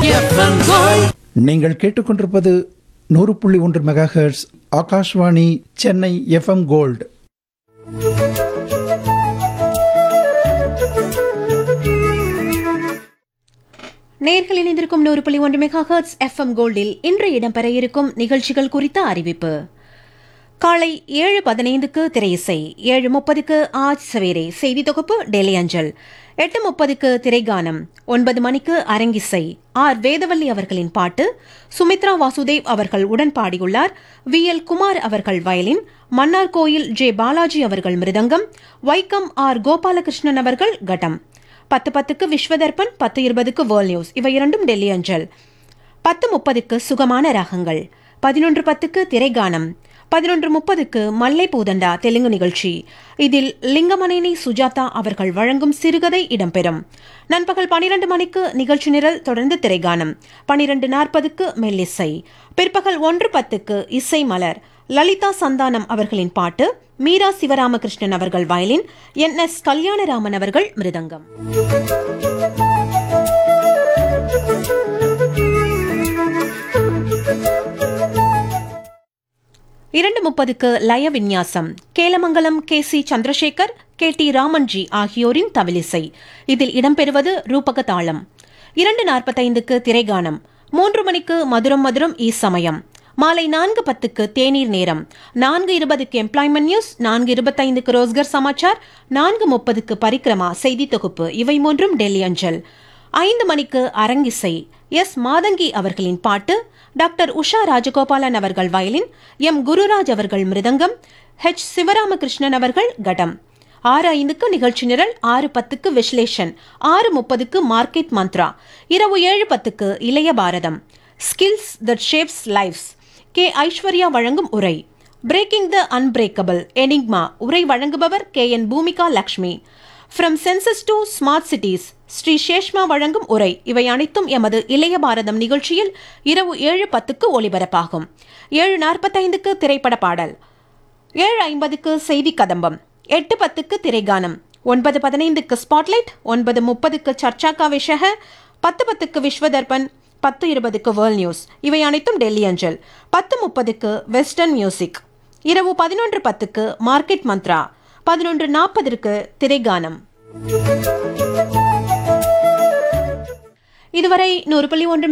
FM gold நீங்கள் கேட்டுக்கொண்டிருப்பது நூறு புள்ளி ஒன்று mega hertz Akashvani Chennai FM gold நேர்கள் இணைந்திருக்கும் நூறு புள்ளி ஒன்று மெகா ஹர்ட்ஸ் எஃப்எம் கோல்டில் இன்று இடம்பெற இருக்கும் நிகழ்ச்சிகள் குறித்த அறிவிப்பு காலை ஏழு பதினைந்துக்கு திரையிசை ஏழு முப்பதுக்கு ஆஜ் சவேரே செய்தி தொகுப்பு டெல்லி அஞ்சல் எட்டு முப்பதுக்கு திரைகானம் ஒன்பது மணிக்கு அரங்கிசை ஆர் வேதவல்லி அவர்களின் பாட்டு சுமித்ரா வாசுதேவ் அவர்கள் உடன் பாடியுள்ளார் வி எல் குமார் அவர்கள் வயலின் மன்னார் கோயில் ஜே பாலாஜி அவர்கள் மிருதங்கம் வைக்கம் ஆர் கோபாலகிருஷ்ணன் அவர்கள் கட்டம் பத்து பத்துக்கு விஸ்வதர்பன் பத்து இருபதுக்கு வேர்ல்ட் நியூஸ் இவை இரண்டும் டெல்லி அஞ்சல் பத்து முப்பதுக்கு சுகமான ராகங்கள் பதினொன்று பத்துக்கு திரைகானம் பதினொன்று முப்பதுக்கு மல்லை பூதண்டா தெலுங்கு நிகழ்ச்சி இதில் லிங்கமனேனி சுஜாதா அவர்கள் வழங்கும் சிறுகதை இடம்பெறும் நண்பகல் பனிரெண்டு மணிக்கு நிகழ்ச்சி நிரல் தொடர்ந்து திரைகானம் பனிரெண்டு நாற்பதுக்கு மெல்லிசை பிற்பகல் ஒன்று பத்துக்கு இசை மலர் லலிதா சந்தானம் அவர்களின் பாட்டு மீரா சிவராமகிருஷ்ணன் அவர்கள் வயலின் என் எஸ் கல்யாணராமன் அவர்கள் மிருதங்கம் இரண்டு முப்பதுக்கு லய விந்யாசம் Kelamangalam K C Chandrasekar K T ராமன்ஜி ஆகியோரின் தவிலிசை இதில் இடம்பெறுவது ரூபக தாளம் இரண்டு நாற்பத்தைந்துக்கு திரைகானம் மூன்று மணிக்கு மதுரம் மதுரம் ஈ சமயம் மாலை நான்கு பத்துக்கு தேநீர் நேரம் நான்கு இருபதுக்கு எம்ப்ளாய்மெண்ட் நியூஸ் நான்கு இருபத்தைந்துக்கு ரோஸ்கர் சமாச்சார் நான்கு முப்பதுக்கு பரிக்கிரமா செய்தி தொகுப்பு இவை மூன்றும் டெல்லி அஞ்சல் ஐந்து மணிக்கு அரங்கிசை எஸ் மாதங்கி அவர்களின் பாட்டு டாக்டர் உஷா ராஜகோபாலன் அவர்கள் வயலின் எம் குருராஜ் அவர்கள் மிருதங்கம் ஹெச் சிவராமகிருஷ்ணன் அவர்கள் கடம் ஆறு ஐந்துக்கு நிகழ்ச்சி நிரல் ஆறு பத்துக்கு விஸ்லேஷன் ஆறு முப்பதுக்கு மார்க்கெட் மந்த்ரா இரவு ஏழு பத்துக்கு இளைய Bharatam skills that shapes lives K Aishwarya வழங்கும் உரை பிரேக்கிங் த அன்பிரேக்கபிள் எனிக்மா உரை வழங்குபவர் K N Bhoomika Lakshmi from census to smart cities Shri Seshma வழங்கும் உரை இவை அனைத்தும் எமது இளைய பாரதம் நிகழ்ச்சியில் இரவு ஏழு பத்துக்கு ஒளிபரப்பாகும் ஏழு நாற்பத்தைந்துக்கு திரைப்பட பாடல் ஏழு ஐம்பதுக்கு செய்தி கதம்பம் எட்டு பத்துக்கு திரைகானம் ஒன்பது பதினைந்துக்கு ஸ்பாட்லைட் ஒன்பது முப்பதுக்கு சர்ச்சா கா விஷக பத்து பத்துக்கு விஸ்வதர்பன் பத்து இருபதுக்கு வேர்ல்ட் நியூஸ் இவை அனைத்தும் டெல்லி அஞ்சல் பத்து முப்பதுக்கு வெஸ்டர்ன் மியூசிக் இரவு பதினொன்று பத்துக்கு மார்க்கெட் மந்த்ரா பதினொன்று நாற்பதற்கு திரைகானம் இதுவரை நூறு புள்ளி ஒன்று